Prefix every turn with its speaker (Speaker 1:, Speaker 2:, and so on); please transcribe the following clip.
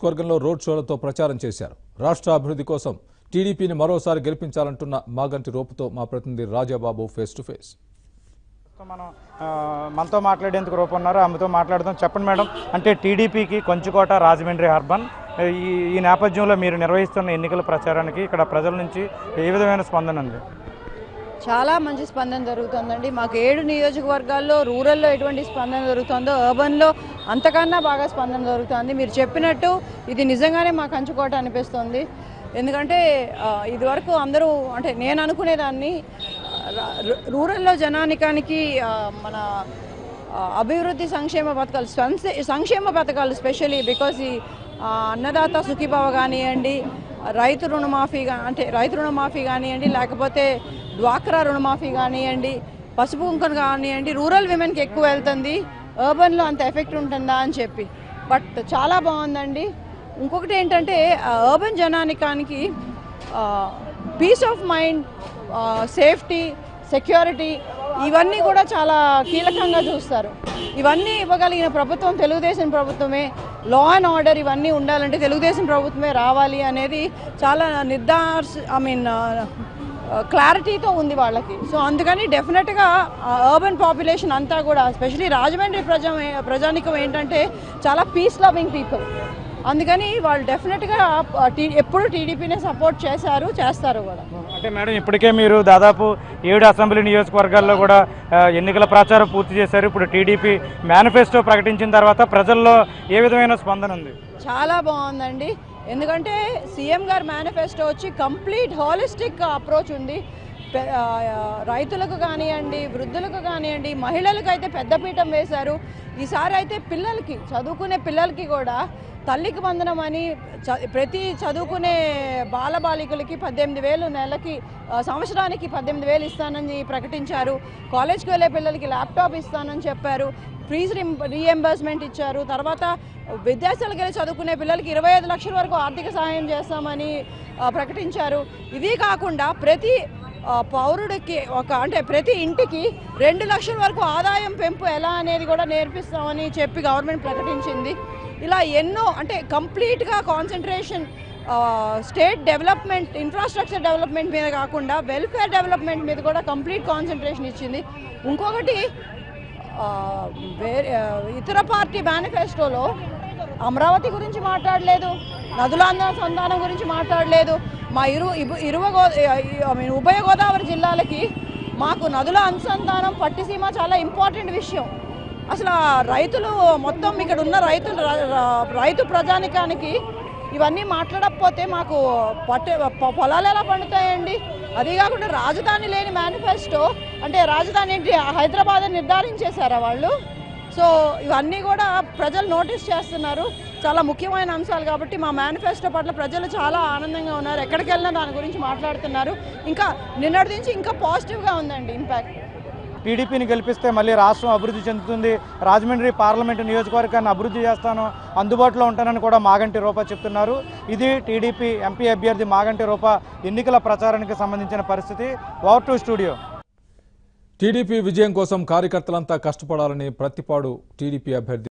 Speaker 1: నియోజకవర్గంలో రోడ్ షోలతో ప్రచారం చేశారు రాష్ట్ర అభివృద్ధి కోసం టీడీపీని మరోసారి గెలిపించాలంటున్న మాగంటి రోపుతో మా ప్రతినిధి Rajababu face to face
Speaker 2: so మనం ఆ, మనతో మాట్లాడేందుకు రూపొన్నారు ఆమెతో మాట్లాడదాం చెప్పండి మేడం అంటే టీడీపీకి కొంచుకోట రాజమండ్రి అర్బన్ ఈ ఈ నేపథ్యంలో మీరు నిర్వహిస్తున్న ఎన్నికల ప్రచారానికి ఇక్కడ ప్రజల నుంచి ఏ విధమైన స్పందన ఉంది
Speaker 3: చాలా మంచి స్పందన జరుగుతుందండి మాకు ఏడు నియోజకవర్గాల్లో రూరల్లో ఎటువంటి స్పందన జరుగుతుందో అర్బన్లో అంతకన్నా బాగా స్పందన జరుగుతుంది మీరు చెప్పినట్టు ఇది నిజంగానే మా కంచుకోట అనిపిస్తుంది ఎందుకంటే ఆ, ఇదివరకు అందరూ అంటే నేను అనుకునేదాన్ని ఆ, రు- రూరల్లో జనానికానికి ఆ, మన ఆ, అభివృద్ధి సంక్షేమ పథకాలు సంక్షే- సంక్షేమ పథకాలు స్పెషలీ బికాజ్ ఈ ఆ, అన్నదాత సుఖీభావ కానివ్వండి రైతు రుణమాఫీ గా- అంటే రైతు రుణమాఫీ కానివ్వండి లేకపోతే డ్వాక్రా రుణమాఫీ కానివ్వండి పసుపు కుంకం కానివ్వండి రూరల్ విమెన్కి ఎక్కువ వెళ్తుంది అర్బన్లో అంత ఎఫెక్ట్ ఉంటుందా అని చెప్పి బట్ చాలా బాగుందండి ఇంకొకటి ఏంటంటే అర్బన్ జనానికానికి peace of mind safety security ఇవన్నీ కూడా చాలా కీలకంగా చూస్తారు ఇవన్నీ ఇవ్వగలిగిన ప్రభుత్వం తెలుగుదేశం ప్రభుత్వమే లా అండ్ ఆర్డర్ ఇవన్నీ ఉండాలంటే తెలుగుదేశం ప్రభుత్వమే రావాలి అనేది చాలా నిర్ధార్స్ ఐ మీన్ క్లారిటీతో ఉంది వాళ్ళకి సో అందుకని డెఫినెట్గా అర్బన్ పాపులేషన్ అంతా కూడా ఎస్పెషలీ రాజమండ్రి ప్రజా ప్రజానికం ఏంటంటే చాలా పీస్ లవింగ్ పీపుల్ అందుకని వాళ్ళు డెఫినెట్గా టీ- ఎప్పుడు టీడీపీనే సపోర్ట్ చేశారు చేస్తారు కూడా
Speaker 2: అంటే మేడం ఇప్పటికే మీరు దాదాపు ఏడు అసెంబ్లీ నియోజకవర్గాల్లో కూడా ఆ, ఎన్నికల ప్రచారం పూర్తి చేశారు ఇప్పుడు టీడీపీ మేనిఫెస్టో ప్రకటించిన తర్వాత ప్రజల్లో ఏ విధమైన స్పందన ఉంది
Speaker 3: చాలా బాగుందండి ఎందుకంటే సీఎం గారి మేనిఫెస్టో వచ్చి కంప్లీట్ హాలిస్టిక్ అప్రోచ్ ఉంది పె- ఆ, రైతులకు కానివ్వండి వృద్ధులకు కానివ్వండి మహిళలకు అయితే పెద్దపీఠం వేశారు ఈసారి అయితే పిల్లలకి చదువుకునే పిల్లలకి కూడా తల్లికి వందనం అని చ- ప్రతి చదువుకునే బాలబాలికలకి పద్దెనిమిది వేలు నెలకి ఆ, సంవత్సరానికి పద్దెనిమిది వేలు ఇస్తానని ప్రకటించారు కాలేజ్కి వెళ్ళే పిల్లలకి ల్యాప్టాప్ ఇస్తానని చెప్పారు ఫీజు రీఎంబర్స్మెంట్ ఇచ్చారు తర్వాత విద్యార్థులకు వెళ్ళి చదువుకునే పిల్లలకి ఇరవై ఐదు లక్షల వరకు ఆర్థిక సహాయం చేస్తామని ఆ, ప్రకటించారు ఇది కాకుండా ప్రతి ఆ, పౌరుడికి ఒక అంటే ప్రతి ఇంటికి రెండు లక్షల వరకు ఆదాయం పెంపు ఎలా అనేది కూడా నేర్పిస్తామని చెప్పి గవర్నమెంట్ ప్రకటించింది ఇలా ఎన్నో అంటే కంప్లీట్గా concentration state development infrastructure development మీద కాకుండా వెల్ఫేర్ డెవలప్మెంట్ మీద కూడా కంప్లీట్ కాన్సన్ట్రేషన్ ఇచ్చింది ఇంకొకటి ఆ, వేరే ఆ, ఇతర పార్టీ మేనిఫెస్టోలో అమరావతి గురించి మాట్లాడలేదు నదులాంధ్ర సంధానం గురించి మాట్లాడలేదు మా ఇరు ఇబు- ఇరువ గో ఐ మీన్ ఉభయ గోదావరి జిల్లాలకి మాకు నదుల అనుసంధానం పట్టిసీమ చాలా ఇంపార్టెంట్ విషయం అసలు ఆ రైతులు మొత్తం ఇక్కడ ఉన్న రైతులు ర- ర- రైతు ప్రజానికానికి ఇవన్నీ మాట్లాడకపోతే మాకు పట్టే పొ- పొలాలు ఎలా పండుతాయండి అదే కాకుండా రాజధాని లేని మేనిఫెస్టో అంటే రాజధాని ఏంటి హైదరాబాద్ అని నిర్ధారించేశారా వాళ్ళు సో ఇవన్నీ కూడా ప్రజలు నోటీస్ చేస్తున్నారు చాలా ముఖ్యమైన అంశాలు కాబట్టి మా మేనిఫెస్టో పట్ల ప్రజలు చాలా ఆనందంగా ఉన్నారు ఎక్కడికి వెళ్ళినా దాని గురించి మాట్లాడుతున్నారు ఇంకా నిన్నటి నుంచి ఇంకా పాజిటివ్గా ఉందండి ఇంపాక్ట్
Speaker 2: టీడీపీని గెలిపిస్తే మళ్ళీ రాష్ట్రం అభివృద్ధి చెందుతుంది రాజమండ్రి పార్లమెంటు నియోజకవర్గాన్ని అభివృద్ధి చేస్తాను అందుబాటులో ఉంటానని కూడా మాగంటి రూప చెప్తున్నారు ఇది టీడీపీ ఎంపీ అభ్యర్థి మాగంటి రూప ఎన్నికల ప్రచారానికి సంబంధించిన పరిస్థితి ఓవర్ టు స్టూడియో
Speaker 1: టీడీపీ విజయం కోసం కార్యకర్తలంతా కష్టపడాలని ప్రతిపాడు టీడీపీ అభ్యర్థి